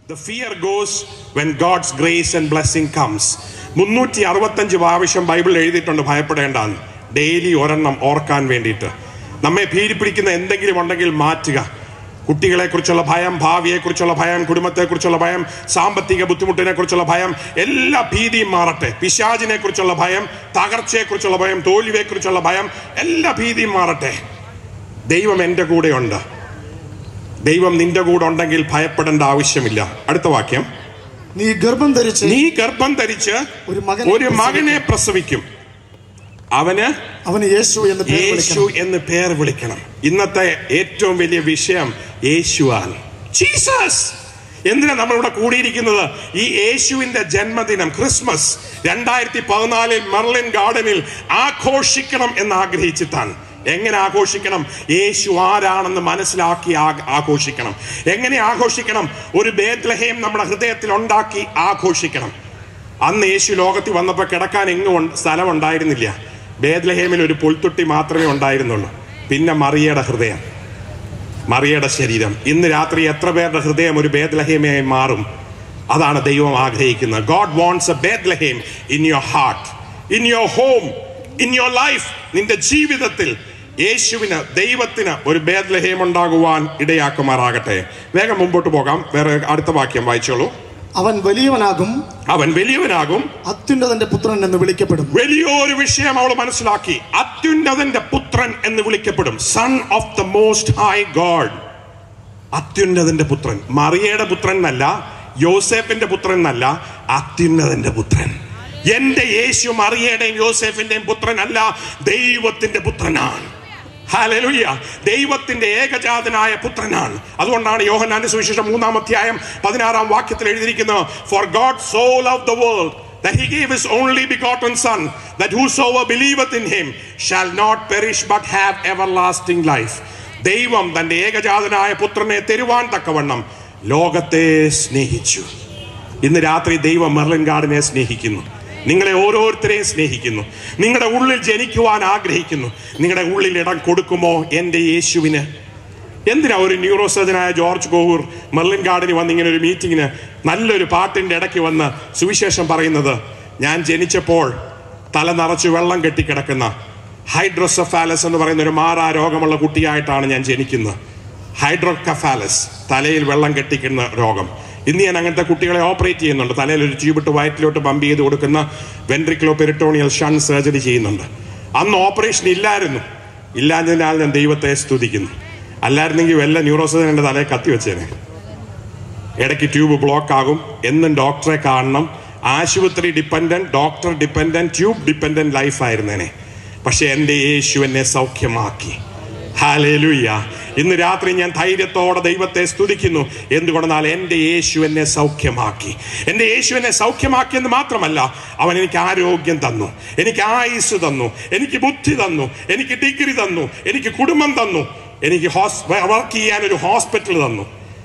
The fear goes when God's grace and blessing comes. മുന്നൂറ്റി അറുപത്തഞ്ച് പ്രാവശ്യം ബൈബിൾ എഴുതിയിട്ടുണ്ട് ഭയപ്പെടേണ്ടെന്ന് ഡെയിലി ഒരെണ്ണം ഓർക്കാൻ വേണ്ടിയിട്ട് നമ്മെ ഭീതിപ്പിടിക്കുന്ന എന്തെങ്കിലും ഉണ്ടെങ്കിൽ മാറ്റുക കുട്ടികളെ കുറിച്ചുള്ള ഭയം ഭാവിയെ കുറിച്ചുള്ള ഭയം കുടുംബത്തെ കുറിച്ചുള്ള ഭയം സാമ്പത്തിക ബുദ്ധിമുട്ടിനെ കുറിച്ചുള്ള ഭയം എല്ലാ ഭീതിയും മാറട്ടെ പിശാചിനെ കുറിച്ചുള്ള ഭയം തകർച്ചയെ കുറിച്ചുള്ള ഭയം തോൽവിയെ കുറിച്ചുള്ള ഭയം എല്ലാ ഭീതിയും മാറട്ടെ ദൈവം എൻ്റെ കൂടെയുണ്ട് ദൈവം നിന്റെ കൂടെ ഉണ്ടെങ്കിൽ ഭയപ്പെടേണ്ട ആവശ്യമില്ല അടുത്ത വാക്യം നീ ഗർഭം ധരിച്ച് നീ ഗർഭം ധരിച്ച് ഒരു മകനെ ഒരു മകനെ പ്രസവിക്കും അവന് അവന് യേശു എന്ന് പേര് യേശു വിളിക്കണം എന്ന് പേർ വിളിക്കണം ഇന്നത്തെ ഏറ്റവും വലിയ വിഷയം യേശുവാണ് ജീസസ് എന്തിനാ നമ്മളിവിടെ കൂടിയിരിക്കുന്നത് ഈ യേശുവിന്റെ ജന്മദിനം ക്രിസ്മസ് രണ്ടായിരത്തി പതിനാലിൽ മെർലിൻ ഗാർഡനിൽ ആഘോഷിക്കണം എന്ന് ആഗ്രഹിച്ചിട്ടാണ് എങ്ങനെ ആഘോഷിക്കണം യേശു ആരാണെന്ന് മനസ്സിലാക്കി ആ- ആഘോഷിക്കണം എങ്ങനെ ആഘോഷിക്കണം ഒരു ബേത്ലഹേം നമ്മുടെ ഹൃദയത്തിൽ ഉണ്ടാക്കി ആഘോഷിക്കണം അന്ന് യേശു ലോകത്തിൽ വന്നപ്പോൾ കിടക്കാൻ എങ്ങും ഉണ്ട്- സ്ഥലം ഉണ്ടായിരുന്നില്ല ബേദ്ലഹേമിൽ ഒരു പുൽത്തൊട്ടി മാത്രമേ ഉണ്ടായിരുന്നുള്ളൂ പിന്നെ മറിയയുടെ ഹൃദയം മറിയയുടെ ശരീരം ഇന്ന് രാത്രി എത്ര പേരുടെ ഹൃദയം ഒരു ബേദ്ലഹേമയായി മാറും അതാണ് ദൈവം ആഗ്രഹിക്കുന്നത് God wants a Bethlehem in your heart in your home in your life നിന്റെ ജീവിതത്തിൽ യേശുവിന് ദൈവത്തിന് ഒരു ബേദ്ലഹേം ഉണ്ടാകുവാൻ ഇടയാക്കുമാറാകട്ടെ വേഗം മുമ്പോട്ട് പോകാം വേറെ അടുത്ത വാക്യം വായിച്ചോളൂ അവൻ വലിയവനാകും അവൻ വലിയവനാകും അത്യുന്നതന്റെ പുത്രൻ എന്ന് വിളിക്കപ്പെടും വലിയൊരു വിഷയം അവൾ മനസ്സിലാക്കി അത്യുന്നതന്റെ പുത്രൻ എന്ന് വിളിക്കപ്പെടും son of the most high God അത്യുന്നതന്റെ പുത്രൻ മറിയയുടെ പുത്രൻ എന്നല്ല യോസേഫിന്റെ പുത്രൻ എന്നല്ല അത്യുന്നതന്റെ പുത്രൻ എന്റെ യേശു മറിയയുടെയും യോസേഫിന്റെയും പുത്രനല്ല ദൈവത്തിന്റെ പുത്രനാണ് ഹല്ലേലൂയ ദൈവത്തിന്റെ ഏകജാതനായ പുത്രനാണ് അതുകൊണ്ടാണ് യോഹന്നാന്റെ സുവിശേഷം മൂന്നാം അധ്യായം പതിനാറാം വാക്യത്തിൽ എഴുതിയിരിക്കുന്നത് for God so love the world that he gave his only begotten son that whosoever believeth in him shall not perish but have everlasting life ദൈവം തന്റെ ഏകജാതനായ പുത്രനെ തരുവാൻ തക്കവണ്ണം ലോകത്തെ സ്നേഹിച്ചു ഇന്ന് രാത്രി ദൈവം മെർലിൻ ഗാർഡിനെ സ്നേഹിക്കുന്നു നിങ്ങളെ ഓരോരുത്തരെയും സ്നേഹിക്കുന്നു നിങ്ങളുടെ ഉള്ളിൽ ജനിക്കുവാൻ ആഗ്രഹിക്കുന്നു നിങ്ങളുടെ ഉള്ളിൽ ഇടം കൊടുക്കുമോ എൻ്റെ യേശുവിന് എന്തിനാ ഒരു ന്യൂറോ സർജനായ ജോർജ് കോവൂർ മെർലിൻ ഗാർഡിന് വന്ന് ഇങ്ങനെ ഒരു മീറ്റിങ്ങിന് നല്ലൊരു പാട്ടിന്റെ ഇടയ്ക്ക് വന്ന് സുവിശേഷം പറയുന്നത് ഞാൻ ജനിച്ചപ്പോൾ തല നിറച്ച് വെള്ളം കെട്ടിക്കിടക്കുന്ന ഹൈഡ്രോസഫാലസ് എന്ന് പറയുന്ന ഒരു മാറാ രോഗമുള്ള കുട്ടിയായിട്ടാണ് ഞാൻ ജനിക്കുന്നത് ഹൈഡ്രോകഫാലസ് തലയിൽ വെള്ളം കെട്ടിക്കുന്ന രോഗം ഇന്ന് ഞാൻ അങ്ങനത്തെ കുട്ടികളെ ഓപ്പറേറ്റ് ചെയ്യുന്നുണ്ട് തലയിൽ ഒരു ട്യൂബിട്ട് വയറ്റിലോട്ട് പമ്പ് ചെയ്ത് കൊടുക്കുന്ന വെൻട്രിക്ലോ പെരിട്ടോണിയൽ ഷൻ സർജറി ചെയ്യുന്നുണ്ട് അന്ന് ഓപ്പറേഷൻ ഇല്ലായിരുന്നു ഇല്ലാഞ്ഞതിനാൽ ഞാൻ ദൈവത്തെ സ്തുതിക്കുന്നു അല്ലായിരുന്നെങ്കിൽ വല്ല ന്യൂറോസർജൻ എൻ്റെ തലയെ കത്തി വെച്ചേനെ ഇടയ്ക്ക് ട്യൂബ് ബ്ലോക്ക് ആകും എന്നും ഡോക്ടറെ കാണണം ആശുപത്രി dependent doctor dependent tube dependent life ആയിരുന്നേനെ പക്ഷെ എൻ്റെ യേശു എന്നെ സൗഖ്യമാക്കി ഹാലേലുയ്യ ഇന്ന് രാത്രി ഞാൻ ധൈര്യത്തോടെ ദൈവത്തെ സ്തുതിക്കുന്നു എന്തുകൊണ്ടെന്നാൽ എൻ്റെ യേശു എന്നെ സൗഖ്യമാക്കി എൻ്റെ യേശു എന്നെ സൗഖ്യമാക്കിയെന്ന് മാത്രമല്ല അവൻ എനിക്ക് ആരോഗ്യം തന്നു എനിക്ക് ആയുസ് തന്നു എനിക്ക് ബുദ്ധി തന്നു എനിക്ക് ഡിഗ്രി തന്നു എനിക്ക് കുടുംബം തന്നു എനിക്ക് ഹോസ് വർക്ക് ചെയ്യാൻ ഒരു ഹോസ്പിറ്റൽ തന്നു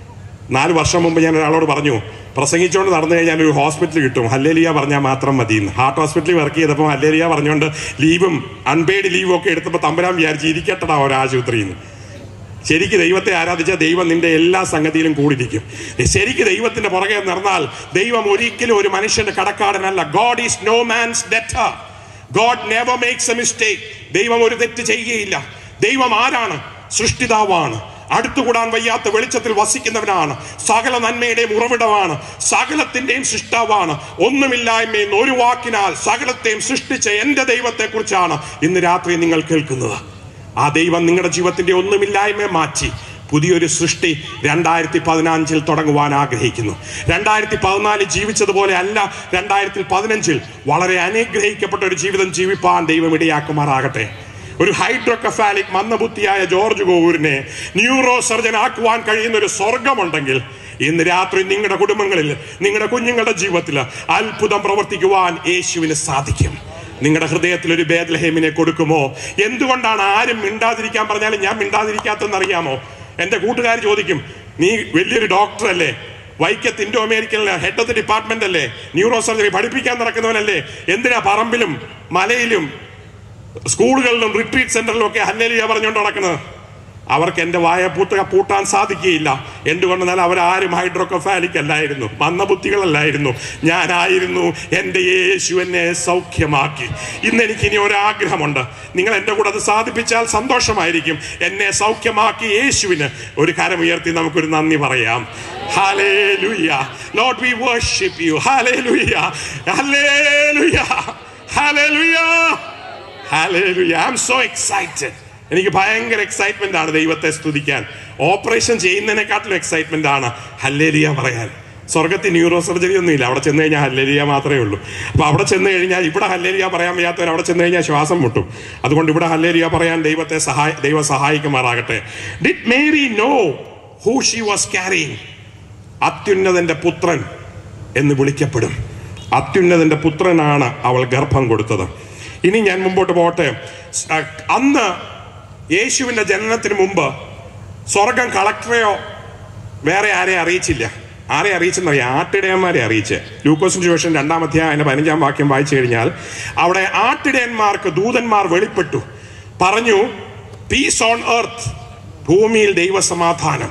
നാല് വർഷം മുമ്പ് ഞാൻ ഒരാളോട് പറഞ്ഞു പ്രസംഗിച്ചുകൊണ്ട് നടന്നു കഴിഞ്ഞാൽ ഒരു ഹോസ്പിറ്റൽ കിട്ടും ഹല്ലേലിയ പറഞ്ഞാൽ മാത്രം മതി എന്ന് ഹാർട്ട് ഹോസ്പിറ്റലിൽ വർക്ക് ചെയ്തപ്പോൾ ഹല്ലേലിയ പറഞ്ഞുകൊണ്ട് ലീവും അൺപെയ്ഡ് ലീവും ഒക്കെ എടുത്തപ്പോൾ തമ്പരാൻ വിചാരിച്ച് ഇരിക്കട്ടടാ ഒരു ആശുപത്രിയിൽ നിന്ന് ശരിക്ക് ദൈവത്തെ ആരാധിച്ച ദൈവം നിന്റെ എല്ലാ സംഗതിയിലും കൂടിയിരിക്കും ശരിക്ക് ദൈവത്തിന്റെ പുറകെ നടന്നാൽ ദൈവം ഒരിക്കലും ഒരു മനുഷ്യന്റെ കടക്കാരനല്ല God is no man's debtor God never makes a mistake ദൈവം ഒരു തെറ്റ് ചെയ്യുകയില്ല ദൈവം ആരാണ് സൃഷ്ടിതാവാണ് അടുത്തുകൂടാൻ വയ്യാത്ത വെളിച്ചത്തിൽ വസിക്കുന്നവനാണ് സകല നന്മയുടെയും ഉറവിടമാണ് സകലത്തിന്റെയും സൃഷ്ടാവാണ് ഒന്നുമില്ലായ്മയിൽ നിന്ന് ഒരു വാക്കിനാൽ സകലത്തെയും സൃഷ്ടിച്ച എന്റെ ദൈവത്തെ കുറിച്ചാണ് ഇന്ന് രാത്രി നിങ്ങൾ കേൾക്കുന്നത് ആ ദൈവം നിങ്ങളുടെ ജീവിതത്തിന്റെ ഒന്നുമില്ലായ്മയെ മാറ്റി പുതിയൊരു സൃഷ്ടി രണ്ടായിരത്തി പതിനഞ്ചിൽ തുടങ്ങുവാൻ ആഗ്രഹിക്കുന്നു രണ്ടായിരത്തി പതിനാലിൽ ജീവിച്ചതുപോലെ അല്ല രണ്ടായിരത്തി പതിനഞ്ചിൽ വളരെ അനുഗ്രഹിക്കപ്പെട്ട ഒരു ജീവിതം ജീവിപ്പാൻ ദൈവം ഇടയാക്കുമാറാകട്ടെ ഒരു ഹൈഡ്രോകഫാലിക് മന്ദബുദ്ധിയായ ജോർജ് കോവൂരിനെ ന്യൂറോ സർജൻ ആക്കുവാൻ കഴിയുന്ന ഒരു സ്വർഗമുണ്ടെങ്കിൽ ഇന്ന് രാത്രി നിങ്ങളുടെ കുടുംബങ്ങളിൽ നിങ്ങളുടെ കുഞ്ഞുങ്ങളുടെ ജീവിതത്തിൽ അത്ഭുതം പ്രവർത്തിക്കുവാൻ യേശുവിന് സാധിക്കും നിങ്ങളുടെ ഹൃദയത്തിൽ ഒരു ബേദ്ലഹേമിനെ കൊടുക്കുമോ എന്തുകൊണ്ടാണ് ആരും മിണ്ടാതിരിക്കാൻ പറഞ്ഞാലും ഞാൻ മിണ്ടാതിരിക്കാത്തെന്ന് അറിയാമോ എന്റെ കൂട്ടുകാർ ചോദിക്കും നീ വലിയൊരു ഡോക്ടർ അല്ലേ വൈക്കത്ത് ഇൻഡോ അമേരിക്കനിലെ ഹെഡ് ഓഫ് ദി ഡിപ്പാർട്ട്മെന്റ് അല്ലേ ന്യൂറോ സർജറി പഠിപ്പിക്കാൻ നടക്കുന്നവനല്ലേ എന്തിനാ പറമ്പിലും മലയിലും സ്കൂളുകളിലും റിട്രീറ്റ് സെന്ററിലും ഒക്കെ ഹല്ലേലിയ പറഞ്ഞുകൊണ്ട് നടക്കുന്നത് അവർക്ക് എൻ്റെ വായ പൂട്ട പൂട്ടാൻ സാധിക്കുകയില്ല എന്തുകൊണ്ടെന്നാൽ അവരാരും ഹൈഡ്രോക്കഫാലിക് അല്ലായിരുന്നു മന്ദബുദ്ധികളല്ലായിരുന്നു ഞാനായിരുന്നു എൻ്റെ യേശു എന്നെ സൗഖ്യമാക്കി ഇന്ന് എനിക്ക് ഇനി ഒരാഗ്രഹമുണ്ട് നിങ്ങൾ എൻ്റെ കൂടെ അത് സാധിപ്പിച്ചാൽ സന്തോഷമായിരിക്കും എന്നെ സൗഖ്യമാക്കി യേശുവിന് ഒരു കരം ഉയർത്തി നമുക്കൊരു നന്ദി പറയാം Hallelujah. Lord, we worship you. Hallelujah. Hallelujah. Hallelujah. Hallelujah. I'm so excited. എനിക്ക് ഭയങ്കര എക്സൈറ്റ്മെന്റ് ആണ് ദൈവത്തെ സ്തുതിക്കാൻ ഓപ്പറേഷൻ ചെയ്യുന്നതിനെക്കാട്ടിലും എക്സൈറ്റ്മെന്റ് ആണ് ഹല്ലേലിയ പറയാൻ സ്വർഗത്തിൽ ന്യൂറോ സർജറി ഒന്നും ഇല്ല അവിടെ ചെന്ന് കഴിഞ്ഞാൽ ഹല്ലേലിയ മാത്രമേ ഉള്ളൂ അപ്പൊ അവിടെ ചെന്ന് കഴിഞ്ഞാൽ ഇവിടെ ഹല്ലേലിയ പറയാൻ വയ്യാത്തവർ അവിടെ ചെന്ന് കഴിഞ്ഞാൽ ശ്വാസം മുട്ടും അതുകൊണ്ട് ഇവിടെ ഹല്ലേലിയ പറയാൻ ദൈവത്തെ സഹായ ദൈവം സഹായിക്കുമാറാകട്ടെ did Mary know who she was carrying അത്യുന്നതന്റെ പുത്രൻ എന്ന് വിളിക്കപ്പെടും അത്യുന്നതന്റെ പുത്രനാണ് അവൾ ഗർഭം കൊടുത്തത് ഇനി ഞാൻ മുമ്പോട്ട് പോട്ടെ സ്- അ- അന്ന് യേശുവിന്റെ ജനനത്തിന് മുമ്പ് സ്വർഗം കളക്ടറെയോ വേറെ ആരെ അറിയിച്ചില്ല ആരെ അറിയിച്ചെന്നറിയാം ആട്ടിടയന്മാരെ അറിയിച്ച് ലൂക്കോസിന്റെ ശേഷം രണ്ടാം അധ്യായം അതിന്റെ പതിനഞ്ചാം വാക്യം വായിച്ചു കഴിഞ്ഞാൽ അവിടെ ആട്ടിടയന്മാർക്ക് ദൂതന്മാർ വെളിപ്പെട്ടു പറഞ്ഞു പീസ് ഓൺ എർത്ത് ഭൂമിയിൽ ദൈവസമാധാനം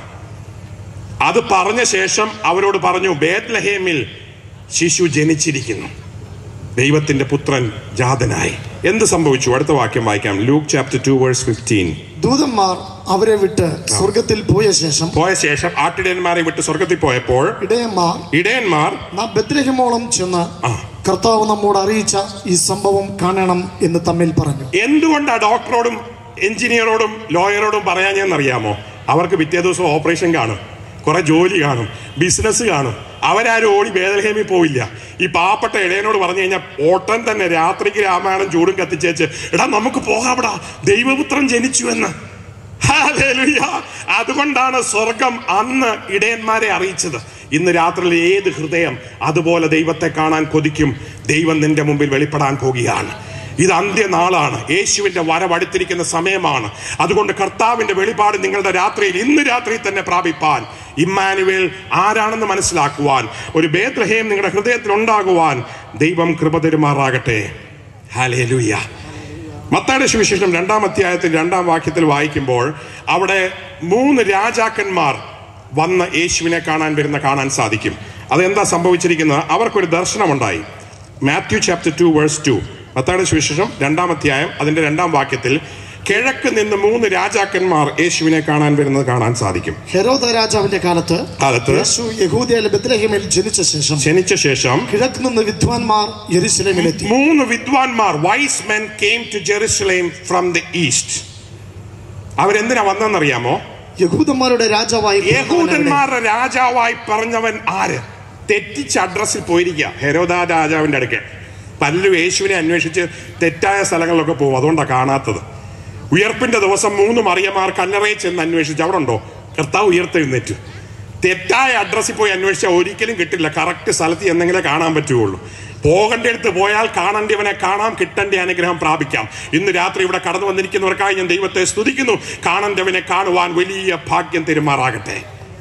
അത് പറഞ്ഞ ശേഷം അവരോട് പറഞ്ഞു ബേത്ലഹേമിൽ ശിശു ജനിച്ചിരിക്കുന്നു ദൈവത്തിന്റെ പുത്രൻ ജാതനായി എന്ത് സംഭവിച്ചു അടുത്ത വാക്യം വായിക്കാം Luke chapter two verse fifteen ദൂതന്മാർ അവരെ വിട്ട് സ്വർഗത്തിൽ പോയ ശേഷം പോയ ശേഷം ആട്ടിടയന്മാരെ വിട്ട് സ്വർഗത്തിൽ പോയപ്പോൾ ഇടയന്മാർ ഇടയന്മാർ നാം ബദ്രഹിമോളം ചെന്ന് ആ. കർത്താവ് നമ്മോട് അറിയിച്ച ഈ സംഭവം കാണണം എന്ന് തമ്മിൽ പറഞ്ഞു എന്തുകൊണ്ടാ ഡോക്ടറോടും എഞ്ചിനീയറോടും ലോയറോടും പറയാഞ്ഞെന്നറിയാമോ അവർക്ക് പിറ്റേ ദിവസം ഓപ്പറേഷൻ കാണും കുറെ ജോലി കാണും ബിസിനസ് കാണും അവരാരും ഓടി ബേദൽഹേമിൽ പോവില്ല ഈ പാവപ്പെട്ട ഇടയനോട് പറഞ്ഞു കഴിഞ്ഞാൽ ഓട്ടൻ തന്നെ രാത്രിക്ക് രാമായണം ചൂടും കത്തിച്ചേച്ച് എടാ നമുക്ക് പോകാവിടാ ദൈവപുത്രൻ ജനിച്ചു എന്ന് ഹല്ലേലൂയ. അതുകൊണ്ടാണ് സ്വർഗം അന്ന് ഇടയന്മാരെ അറിയിച്ചത് ഇന്ന് രാത്രിയിൽ ഏത് ഹൃദയം അതുപോലെ ദൈവത്തെ കാണാൻ കൊതിക്കും ദൈവം നിന്റെ മുമ്പിൽ വെളിപ്പെടാൻ പോകുകയാണ് ഇത് അന്ത്യനാളാണ് യേശുവിന്റെ വരവടുത്തിരിക്കുന്ന സമയമാണ് അതുകൊണ്ട് കർത്താവിന്റെ വെളിപാട് നിങ്ങളുടെ രാത്രിയിൽ ഇന്ന് രാത്രി തന്നെ പ്രാപിപ്പാൻ ഇമ്മാനുവേൽ ആരാണെന്ന് മനസ്സിലാക്കുവാൻ ഒരു ബേദ്രഹേം നിങ്ങളുടെ ഹൃദയത്തിൽ ഉണ്ടാകുവാൻ ദൈവം കൃപ തരുമാറാകട്ടെ ഹാലേലൂയ മത്തായുടെ സുവിശേഷം രണ്ടാം അധ്യായത്തിൽ രണ്ടാം വാക്യത്തിൽ വായിക്കുമ്പോൾ അവിടെ മൂന്ന് രാജാക്കന്മാർ വന്ന് യേശുവിനെ കാണാൻ വരുന്ന കാണാൻ സാധിക്കും അതെന്താ സംഭവിച്ചിരിക്കുന്നത് അവർക്കൊരു ദർശനമുണ്ടായി Matthew chapter two verse two മത്തായുടെ സുവിശേഷം രണ്ടാം അധ്യായം അതിന്റെ രണ്ടാം വാക്യത്തിൽ കിഴക്ക് നിന്ന് മൂന്ന് രാജാക്കന്മാർ യേശുവിനെ കാണാൻ വരുന്നത് കാണാൻ സാധിക്കും ഹെരോദ രാജാവിന്റെ കാലത്ത് കാലത്ത് യേശു യഹൂദയിലെ ബദ്രഹിമിൽ ജനിച്ച ശേഷം ജനിച്ച ശേഷം കിഴക്ക് നിന്ന് വിദ്വാൻമാർ യെരുശലേമിലെത്തി മൂന്ന് വിദ്വാൻമാർ wise men came to Jerusalem from the east അവരെന്തിനാ വന്നെന്നറിയാമോ യഹൂദന്മാരുടെ രാജാവായി യഹൂദന്മാരുടെ രാജാവായി പറഞ്ഞവൻ ആര് തെറ്റിച്ച അഡ്രസ്സിൽ പോയിരിക്കുക ഹെരോദാ രാജാവിന്റെ അടുക്കെ പലരും യേശുവിനെ അന്വേഷിച്ച് തെറ്റായ സ്ഥലങ്ങളിലൊക്കെ പോകും അതുകൊണ്ടാണ് കാണാത്തത് ഉയർപ്പിന്റെ ദിവസം മൂന്ന് മറിയമാർ കല്ലറയിൽ ചെന്ന് അന്വേഷിച്ച് അവിടെ ഉണ്ടോ കർത്താവ് ഉയർത്തെഴുന്നേറ്റ് തെറ്റായ അഡ്രസ്സിൽ പോയി അന്വേഷിച്ചാൽ ഒരിക്കലും കിട്ടില്ല കറക്റ്റ് സ്ഥലത്ത് എന്തെങ്കിലേ കാണാൻ പറ്റുകയുള്ളൂ പോകേണ്ടടുത്ത് പോയാൽ കാണേണ്ടവനെ കാണാം കിട്ടേണ്ട അനുഗ്രഹം പ്രാപിക്കാം ഇന്ന് രാത്രി ഇവിടെ കടന്നു വന്നിരിക്കുന്നവർക്കായി ഞാൻ ദൈവത്തെ സ്തുതിക്കുന്നു കാണേണ്ടവനെ കാണുവാൻ വലിയ ഭാഗ്യം തെരുമാറാകട്ടെ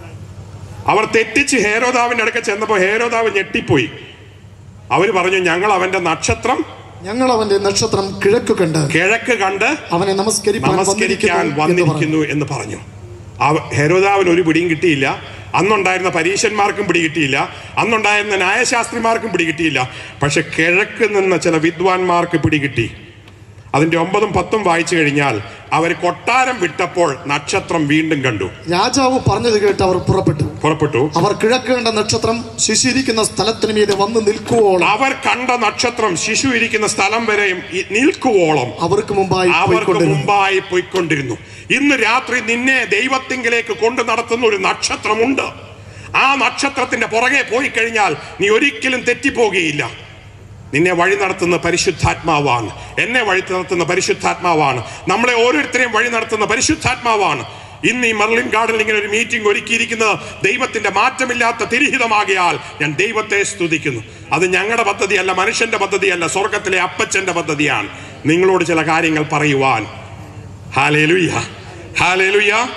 അവർ തെറ്റിച്ച് ഹേരോദാവിന്റെ അടുക്ക ചെന്നപ്പോൾ ഹേരോദാവ് ഞെട്ടിപ്പോയി അവര് പറഞ്ഞു ഞങ്ങൾ അവന്റെ നക്ഷത്രം ഞങ്ങൾ അവന്റെ നക്ഷത്രം കിഴക്ക് കണ്ട് കിഴക്ക് കണ്ട് അവനെ നമസ്കരിപ്പാൻ നമസ്കരിക്കാൻ വന്നിരിക്കുന്നു എന്ന് പറഞ്ഞു. വന്നിരിക്കുന്നു എന്ന് പറഞ്ഞു അവ- ഹെരോദാവിന് ഒരു പിടിയും കിട്ടിയില്ല അന്നുണ്ടായിരുന്ന പരീശന്മാർക്കും പിടി കിട്ടിയില്ല അന്നുണ്ടായിരുന്ന ന്യായശാസ്ത്രിമാർക്കും പിടി കിട്ടിയില്ല പക്ഷെ കിഴക്ക് നിന്ന് ചില വിദ്വാൻമാർക്ക് പിടി കിട്ടി അതിന്റെ ഒമ്പതും പത്തും വായിച്ചു കഴിഞ്ഞാൽ അവർ കൊട്ടാരം വിട്ടപ്പോൾ നക്ഷത്രം വീണ്ടും കണ്ടു രാജാവ് പറഞ്ഞത് കേട്ട് അവർ പുറപ്പെട്ടു പുറപ്പെട്ടു അവർ കിഴക്ക് കണ്ട നക്ഷത്രം ശിശിരിക്കുന്ന സ്ഥലത്തിന് മീതെ വന്ന് നിൽക്കുവോളം അവർ കണ്ട നക്ഷത്രം ശിശു ഇരിക്കുന്ന സ്ഥലം വരെയും ഈ നിൽക്കുവോളം അവർക്ക് മുമ്പായി അവർക്ക് പോയിക്കൊണ്ടിരുന്നു മുമ്പായി പോയിക്കൊണ്ടിരുന്നു ഇന്ന് രാത്രി നിന്നെ ദൈവത്തിങ്കിലേക്ക് കൊണ്ടു നടത്തുന്ന ഒരു നക്ഷത്രമുണ്ട് ആ നക്ഷത്രത്തിന്റെ പുറകെ പോയി കഴിഞ്ഞാൽ നീ ഒരിക്കലും തെറ്റിപ്പോകുകയില്ല നിന്നെ വഴി നടത്തുന്ന പരിശുദ്ധാത്മാവാണ് എന്നെ വഴി നടത്തുന്ന പരിശുദ്ധാത്മാവാണ് നമ്മളെ ഓരോരുത്തരെയും വഴി നടത്തുന്ന പരിശുദ്ധാത്മാവാണ് ഇന്ന് ഈ മെർലിൻ ഗാർഡനിൽ ഇങ്ങനെ ഒരു മീറ്റിംഗ് ഒരുക്കിയിരിക്കുന്നത് ദൈവത്തിന്റെ മാറ്റമില്ലാത്ത തിരിഹിതമാകിയാൽ ഞാൻ ദൈവത്തെ സ്തുതിക്കുന്നു അത് ഞങ്ങളുടെ പദ്ധതിയല്ല മനുഷ്യന്റെ പദ്ധതിയല്ല സ്വർഗത്തിലെ അപ്പച്ചന്റെ പദ്ധതിയാണ് നിങ്ങളോട് ചില കാര്യങ്ങൾ പറയുവാൻ ഹാലേലുയ്യ ഹാലേലുയ്യ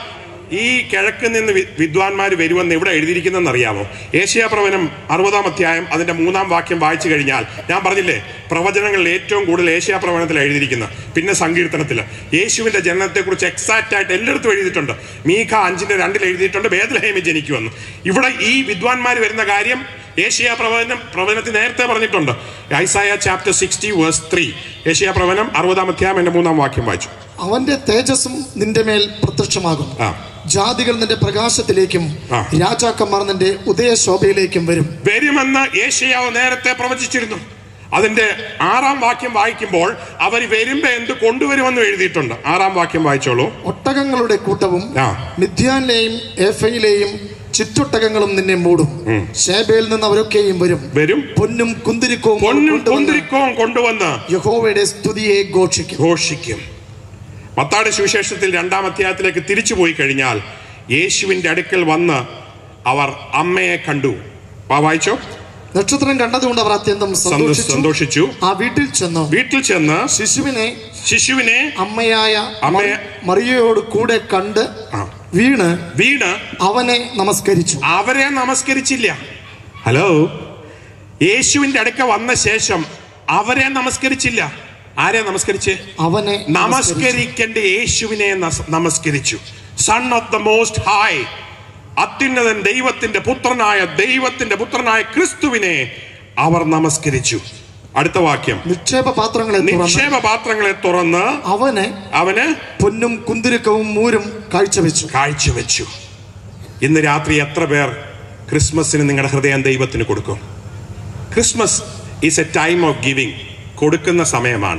ഈ കിഴക്ക് നിന്ന് വി- വിദ്വാൻമാർ വരുമെന്ന് ഇവിടെ എഴുതിയിരിക്കുന്നതെന്ന് അറിയാമോ ഏഷ്യാ പ്രവചനം അറുപതാം അധ്യായം അതിന്റെ മൂന്നാം വാക്യം വായിച്ചു കഴിഞ്ഞാൽ ഞാൻ പറഞ്ഞില്ലേ പ്രവചനങ്ങളിൽ ഏറ്റവും കൂടുതൽ ഏഷ്യാ പ്രവചനത്തിൽ എഴുതിയിരിക്കുന്നത് പിന്നെ സങ്കീർത്തനത്തിൽ യേശുവിന്റെ ജനനത്തെക്കുറിച്ച് എക്സാക്റ്റ് ആയിട്ട് എല്ലായിടത്തും എഴുതിയിട്ടുണ്ട് മീഖ അഞ്ചിന്റെ രണ്ടിൽ എഴുതിയിട്ടുണ്ട് ബേദലഹേമിൽ ജനിക്കുമെന്ന് ഇവിടെ ഈ വിദ്വാൻമാർ വരുന്ന കാര്യം ഏഷ്യ പ്രവചനം പ്രവചനത്തിൽ നേരത്തെ പറഞ്ഞിട്ടുണ്ട് Isaiah chapter sixty verse three ഏഷ്യ പ്രവചനം അറുപതാം അധ്യായം എന്റെ മൂന്നാം വാക്യം വായിച്ചു അവന്റെ തേജസ്സും നിന്റെ മേൽ പ്രത്യക്ഷമാകും ആ ജാതികൾ നിന്റെ പ്രകാശത്തിലേക്കും ആ. രാജാക്കന്മാർ നിന്റെ ഉദയശോഭയിലേക്കും വരും വരുമെന്ന് ഏഷ്യാവ് നേരത്തെ പ്രവചിച്ചിരുന്നു അതിന്റെ ആറാം വാക്യം വായിക്കുമ്പോൾ അവർ വരുമ്പോ എന്ത് കൊണ്ടുവരുമെന്ന് എഴുതിയിട്ടുണ്ട് ആറാം വാക്യം വായിച്ചോളൂ ഒട്ടകങ്ങളുടെ കൂട്ടവും ആ. മിഥ്യാനിലെയും ഏഫയിലെയും ചുറ്റൊട്ടകങ്ങളും നിന്നെ മൂടും ശേബയിൽ നിന്ന് അവരൊക്കെയും വരും വരും പൊന്നും കുന്തിരിക്കവും അവർ പൊന്നും കൊണ്ടുവന്ന് കുന്തിരിക്കവും കൊണ്ടുവന്ന് യഹോവയുടെ സ്തുതിയെ ഘോഷിക്കും ഘോഷിക്കും മത്താട് സുവിശേഷത്തിൽ രണ്ടാം അധ്യായത്തിലേക്ക് തിരിച്ചു പോയി കഴിഞ്ഞാൽ യേശുവിന്റെ അടുക്കൽ വന്ന് അവർ അമ്മയെ കണ്ടു വാ വായിച്ചോ നക്ഷത്രം കണ്ടതുകൊണ്ട് അവർ അത്യന്തം സന്തോഷ- സന്തോഷിച്ചു സന്തോഷിച്ചു ആ വീട്ടിൽ ചെന്നു വീട്ടിൽ ചെന്ന് ശിശുവിനെ ശിശുവിനെ അമ്മയായ അമ്മയെ- മറിയയോട് കൂടെ കണ്ട് ആ, വീണ് വീണ് അവനെ നമസ്കരിച്ചു അവരെ നമസ്കരിച്ചില്ല ഹലോ യേശുവിന്റെ അടുക്ക വന്ന ശേഷം അവരെ നമസ്കരിച്ചില്ല ആരെ നമസ്കരിച്ച് അവനെ നമസ്കരിച്ചു. നമസ്കരിക്കേണ്ട യേശുവിനെ നസ്- നമസ്കരിച്ചു son of the most high അത്യുന്നതൻ ദൈവത്തിന്റെ പുത്രനായ ദൈവത്തിന്റെ പുത്രനായ ക്രിസ്തുവിനെ അവർ നമസ്കരിച്ചു അടുത്ത വാക്യം നിക്ഷേപ പാത്രങ്ങളെ തുറന്ന് നിക്ഷേപ പാത്രങ്ങളെ തുറന്ന് അവന് അവന് പൊന്നും കുന്തിരുക്കവും മൂരും കാഴ്ചവെച്ചു കാഴ്ചവെച്ചു ഇന്ന് രാത്രി എത്ര പേർ ക്രിസ്മസിന് നിങ്ങളുടെ ഹൃദയം ദൈവത്തിന് കൊടുക്കും Christmas is a time of giving കൊടുക്കുന്ന സമയമാണ്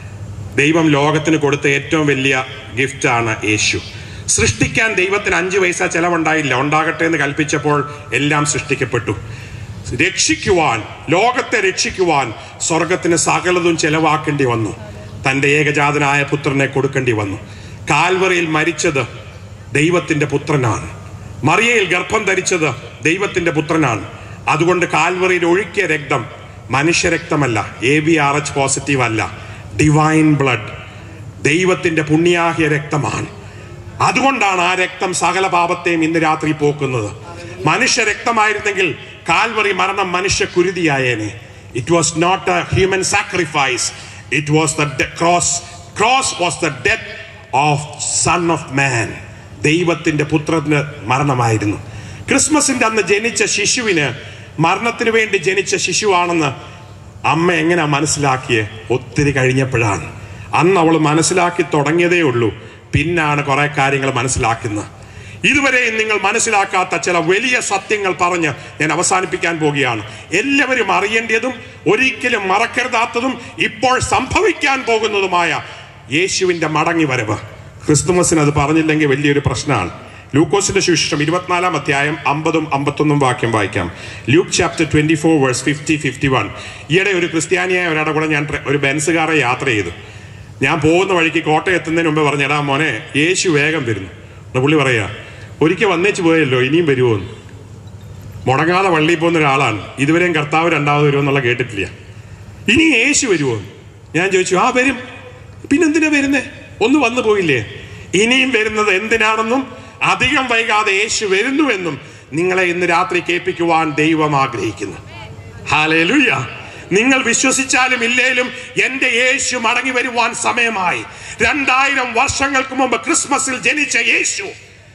ദൈവം ലോകത്തിന് കൊടുത്ത ഏറ്റവും വലിയ ഗിഫ്റ്റാണ് യേശു സൃഷ്ടിക്കാൻ ദൈവത്തിന് അഞ്ച് പൈസ ചെലവുണ്ടായില്ല ഉണ്ടാകട്ടെ എന്ന് കൽപ്പിച്ചപ്പോൾ എല്ലാം സൃഷ്ടിക്കപ്പെട്ടു രക്ഷിക്കുവാൻ ലോകത്തെ രക്ഷിക്കുവാൻ സ്വർഗത്തിന് സകലതും ചെലവാക്കേണ്ടി വന്നു തൻ്റെ ഏകജാതനായ പുത്രനെ കൊടുക്കേണ്ടി വന്നു കാൽവറിയിൽ മരിച്ചത് ദൈവത്തിന്റെ പുത്രനാണ് മറിയയിൽ ഗർഭം ധരിച്ചത് ദൈവത്തിന്റെ പുത്രനാണ് അതുകൊണ്ട് കാൽവറിയിൽ ഒഴുക്കിയ രക്തം മനുഷ്യരക്തമല്ല A B R H positive അല്ല ഡിവൈൻ ബ്ലഡ് ദൈവത്തിന്റെ പുണ്യാഹിയ രക്തമാണ് അതുകൊണ്ടാണ് ആ രക്തം സകല പാപത്തെയും ഇന്ന് രാത്രി പോക്കുന്നത് മനുഷ്യ രക്തമായിരുന്നെങ്കിൽ കാൽവറി മരണം മനുഷ്യ കുരുതിയായേനെ it was not a human sacrifice it was the cross cross was the death of son of man ദൈവത്തിന്റെ പുത്രന്റെ മരണമായിരുന്നു ക്രിസ്മസിന്റെ അന്ന് ജനിച്ച ശിശുവിന് മരണത്തിന് വേണ്ടി ജനിച്ച ശിശുവാണെന്ന് അമ്മ എങ്ങനെ മനസ്സിലാക്കിയേ ഒത്തിരി കഴിഞ്ഞപ്പോഴാണ് അന്ന് അവൾ മനസ്സിലാക്കി തുടങ്ങിയതേ ഉള്ളൂ പിന്നാണ് കുറെ കാര്യങ്ങൾ മനസ്സിലാക്കുന്നത് ഇതുവരെയും നിങ്ങൾ മനസ്സിലാക്കാത്ത ചില വലിയ സത്യങ്ങൾ പറഞ്ഞ് ഞാൻ അവസാനിപ്പിക്കാൻ പോവുകയാണ് എല്ലാവരും അറിയേണ്ടതും ഒരിക്കലും മറക്കരുതാത്തതും ഇപ്പോൾ സംഭവിക്കാൻ പോകുന്നതുമായ യേശുവിന്റെ മടങ്ങി വരവ് ക്രിസ്തുമസിന് അത് പറഞ്ഞില്ലെങ്കിൽ വലിയൊരു പ്രശ്നമാണ് ലൂക്കോസിന്റെ സുവിശേഷം ഇരുപത്തിനാലാം അധ്യായം അമ്പതും അമ്പത്തൊന്നും വാക്യം വായിക്കാം Luke chapter twenty four verse fifty fifty one ഈയിടെ ഒരു ക്രിസ്ത്യാനിയായ ഒരാളുടെ കൂടെ ഞാൻ ട്രെ- ഒരു ബെൻസുകാരെ യാത്ര ചെയ്തു ഞാൻ പോകുന്ന വഴിക്ക് കോട്ടയം എത്തുന്നതിന് മുമ്പ് പറഞ്ഞു എടാ മോനെ യേശു വേഗം വരുന്നു എന്ന് പുള്ളി പറയാ ഒരിക്കൽ വന്നേച്ച് പോയല്ലോ ഇനിയും വരുമോ എന്ന് മുടങ്ങാതെ വള്ളിയിൽ പോകുന്ന ഒരാളാണ് ഇതുവരെയും കർത്താവ് രണ്ടാമത് വരുമെന്നുള്ള കേട്ടിട്ടില്ല ഇനി യേശു വരുമോ ഞാൻ ചോദിച്ചു ആ വരും പിന്നെന്തിനാ വരുന്നേ ഒന്ന് വന്നു പോയില്ലേ ഇനിയും വരുന്നത് എന്തിനാണെന്നും അധികം വൈകാതെ യേശു വരുന്നുവെന്നും നിങ്ങളെ ഇന്ന് രാത്രി കേൾപ്പിക്കുവാൻ ദൈവം ആഗ്രഹിക്കുന്നു ഹാലേലുയ്യ നിങ്ങൾ വിശ്വസിച്ചാലും ഇല്ലേലും എന്റെ യേശു മടങ്ങി വരുവാൻ സമയമായി രണ്ടായിരം വർഷങ്ങൾക്ക് മുമ്പ് ക്രിസ്മസിൽ ജനിച്ച യേശു